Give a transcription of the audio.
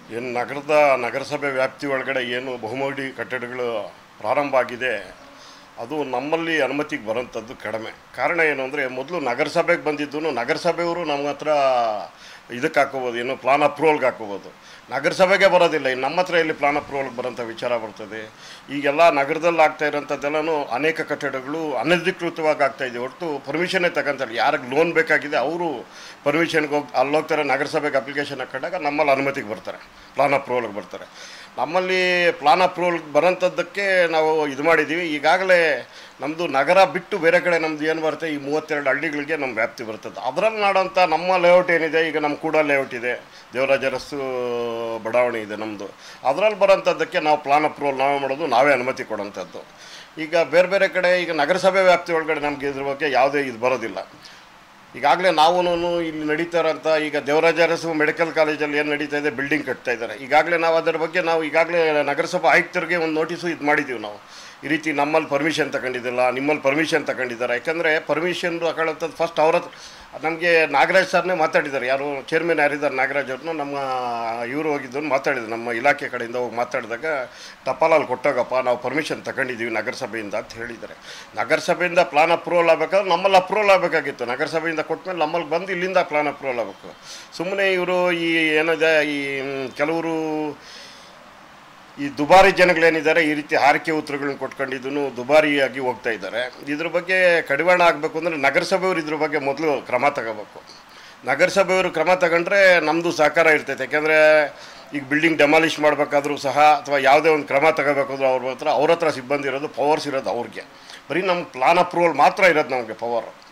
ಏನು ನಗರದ ನಗರಸಭೆ ವ್ಯಾಪ್ತಿ ಒಳಗಡೆ ಏನು ಬಹುಮಹಡಿ ಕಟ್ಟಡಗಳು ಪ್ರಾರಂಭ ಆಗಿದೆ ಅದು ನಮ್ಮಲ್ಲಿ ಅನುಮತಿಗೆ ಬರೋಂಥದ್ದು ಕಡಿಮೆ ಕಾರಣ ಏನು ಅಂದರೆ ಮೊದಲು ನಗರಸಭೆಗೆ ಬಂದಿದ್ದು ನಗರಸಭೆಯವರು ನಮ್ಮ ಹತ್ರ ಇದಕ್ಕೆ ಹಾಕೋಬೋದು ಏನು ಪ್ಲಾನ್ ಅಪ್ರೂವಲ್ಗೆ ಹಾಕೋಬೋದು ನಗರಸಭೆಗೆ ಬರೋದಿಲ್ಲ ಇನ್ನು ನಮ್ಮ ಹತ್ರ ಇಲ್ಲಿ ಪ್ಲಾನ್ ಅಪ್ರೂವಲ್ಗೆ ಬರೋಂಥ ವಿಚಾರ ಬರ್ತದೆ ಈಗೆಲ್ಲ ನಗರದಲ್ಲಿ ಆಗ್ತಾ ಇರೋಂಥದ್ದೆಲ್ಲನೂ ಅನೇಕ ಕಟ್ಟಡಗಳು ಅನಧಿಕೃತವಾಗಿ ಆಗ್ತಾ ಇದೆ ಹೊರತು ಪರ್ಮಿಷನ್ನೇ ತಗೊಂತಾರೆ ಯಾರಿಗೆ ಲೋನ್ ಬೇಕಾಗಿದೆ ಅವರು ಪರ್ಮಿಷನ್ಗೆ ಹೋಗಿ ಅಲ್ಲಿ ಹೋಗ್ತಾರೆ ನಗರಸಭೆಗೆ ಅಪ್ಲಿಕೇಶನ್ ಹಾಕೊಂಡಾಗ ನಮ್ಮಲ್ಲಿ ಅನುಮತಿಗೆ ಬರ್ತಾರೆ ಪ್ಲಾನ್ ಅಪ್ರೂವಲ್ಗೆ ಬರ್ತಾರೆ ನಮ್ಮಲ್ಲಿ ಪ್ಲಾನ್ ಅಪ್ರೂವಲ್ ಬರೋಂಥದ್ದಕ್ಕೆ ನಾವು ಇದು ಮಾಡಿದ್ದೀವಿ ಈಗಾಗಲೇ ನಮ್ಮದು ನಗರ ಬಿಟ್ಟು ಬೇರೆ ಕಡೆ ನಮ್ಮದು ಏನು ಬರುತ್ತೆ ಈ ಮೂವತ್ತೆರಡು ಹಳ್ಳಿಗಳಿಗೆ ನಮ್ಮ ವ್ಯಾಪ್ತಿ ಬರ್ತದೆ ಅದರಲ್ಲಿ ಮಾಡೋಂಥ ನಮ್ಮ ಲೇಔಟ್ ಏನಿದೆ ಈಗ ನಮ್ಮ ಕೂಡ ಲೇಔಟ್ ಇದೆ ದೇವರಾಜ ಅರಸು ಬಡಾವಣೆ ಇದೆ ನಮ್ಮದು ಅದರಲ್ಲಿ ಬರೋಂಥದ್ದಕ್ಕೆ ನಾವು ಪ್ಲಾನ್ ಅಪ್ರೂವಲ್ ನಾವೇ ಮಾಡೋದು ನಾವೇ ಅನುಮತಿ ಕೊಡೋಂಥದ್ದು ಈಗ ಬೇರೆ ಬೇರೆ ಕಡೆ ಈಗ ನಗರಸಭೆ ವ್ಯಾಪ್ತಿ ಒಳಗಡೆ ನಮಗೆ ಇದ್ರ ಬಗ್ಗೆ ಯಾವುದೇ ಇದು ಬರೋದಿಲ್ಲ ಈಗಾಗಲೇ ನಾವು ಇಲ್ಲಿ ನಡೀತಾ ಇರೋಂಥ ಈಗ ದೇವರಾಜ ಅರಸು ಮೆಡಿಕಲ್ ಕಾಲೇಜಲ್ಲಿ ಏನು ನಡೀತಾ ಇದೆ ಬಿಲ್ಡಿಂಗ್ ಕಟ್ತಾ ಇದ್ದಾರೆ ಈಗಾಗಲೇ ನಾವು ಅದರ ಬಗ್ಗೆ ನಾವು ಈಗಾಗಲೇ ನಗರಸಭಾ ಆಯುಕ್ತರಿಗೆ ಒಂದು ನೋಟಿಸು ಇದು ಮಾಡಿದ್ದೀವಿ ನಾವು ಈ ರೀತಿ ನಮ್ಮಲ್ಲಿ ಪರ್ಮಿಷನ್ ತಗೊಂಡಿದ್ದಿಲ್ಲ ನಿಮ್ಮಲ್ಲಿ ಪರ್ಮಿಷನ್ ತಗೊಂಡಿದ್ದಾರೆ ಯಾಕಂದರೆ ಪರ್ಮಿಷನ್ ತಗೊಳ್ಳೋಂಥದ್ದು ಫಸ್ಟ್ ಅವ್ರ ಹತ್ರ ನಮಗೆ ನಾಗರಾಜ್ ಸರ್ನೇ ಮಾತಾಡಿದ್ದಾರೆ ಯಾರು ಚೇರ್ಮನ್ ಯಾರಿದ್ದಾರೆ ನಾಗರಾಜ್ ಅವ್ರನ್ನ ನಮ್ಮ ಇವರು ಹೋಗಿದ್ದು ಮಾತಾಡಿದ್ರು ನಮ್ಮ ಇಲಾಖೆ ಕಡೆಯಿಂದ ಹೋಗಿ ಮಾತಾಡಿದಾಗ ಟಪಾಲಲ್ಲಿ ಕೊಟ್ಟೋಗಪ್ಪ ನಾವು ಪರ್ಮಿಷನ್ ತಗೊಂಡಿದ್ದೀವಿ ನಗರಸಭೆಯಿಂದ ಅಂತ ಹೇಳಿದ್ದಾರೆ ನಗರಸಭೆಯಿಂದ ಪ್ಲಾನ್ ಅಪ್ರೂವಲ್ ಆಗಬೇಕಾದ್ರೆ ನಮ್ಮಲ್ಲಿ ಅಪ್ರೂವಲ್ ಆಗಬೇಕಾಗಿತ್ತು ನಗರಸಭೆಯಿಂದ ಕೊಟ್ಟಮೇಲೆ ನಮ್ಮಲ್ಲಿ ಬಂದು ಇಲ್ಲಿಂದ ಪ್ಲಾನ್ ಅಪ್ರೂವಲ್ ಆಗಬೇಕು ಸುಮ್ಮನೆ ಇವರು ಈ ಏನಿದೆ ಈ ಮ್, ಕೆಲವರು ಈ ದುಬಾರಿ ಜನಗಳೇನಿದ್ದಾರೆ ಈ ರೀತಿ ಹಾರಿಕೆ ಉತ್ತರಗಳನ್ನ ಕೊಟ್ಕೊಂಡಿದ್ದು ದುಬಾರಿಯಾಗಿ ಹೋಗ್ತಾ ಇದ್ದಾರೆ ಇದ್ರ ಬಗ್ಗೆ ಕಡಿವಾಣ ಆಗಬೇಕು ಅಂದರೆ ನಗರಸಭೆಯವರು ಇದ್ರ ಬಗ್ಗೆ ಮೊದಲು ಕ್ರಮ ತಗೋಬೇಕು ನಗರಸಭೆಯವರು ಕ್ರಮ ತಗೊಂಡ್ರೆ ನಮ್ಮದು ಸಹಕಾರ ಇರ್ತೈತೆ ಯಾಕೆಂದರೆ ಈಗ ಬಿಲ್ಡಿಂಗ್ ಡೆಮಾಲಿಷ್ ಮಾಡಬೇಕಾದ್ರೂ ಸಹ ಅಥವಾ ಯಾವುದೇ ಒಂದು ಕ್ರಮ ತಗೋಬೇಕಾದ್ರೂ ಅವ್ರ ಹತ್ರ ಅವ್ರ ಹತ್ರ ಸಿಬ್ಬಂದಿ ಇರೋದು ಪವರ್ಸ್ ಇರೋದು ಅವ್ರಿಗೆ ಬರೀ ನಮ್ಮ ಪ್ಲಾನ್ ಅಪ್ರೂವಲ್ ಮಾತ್ರ ಇರೋದು ನಮಗೆ ಪವರ್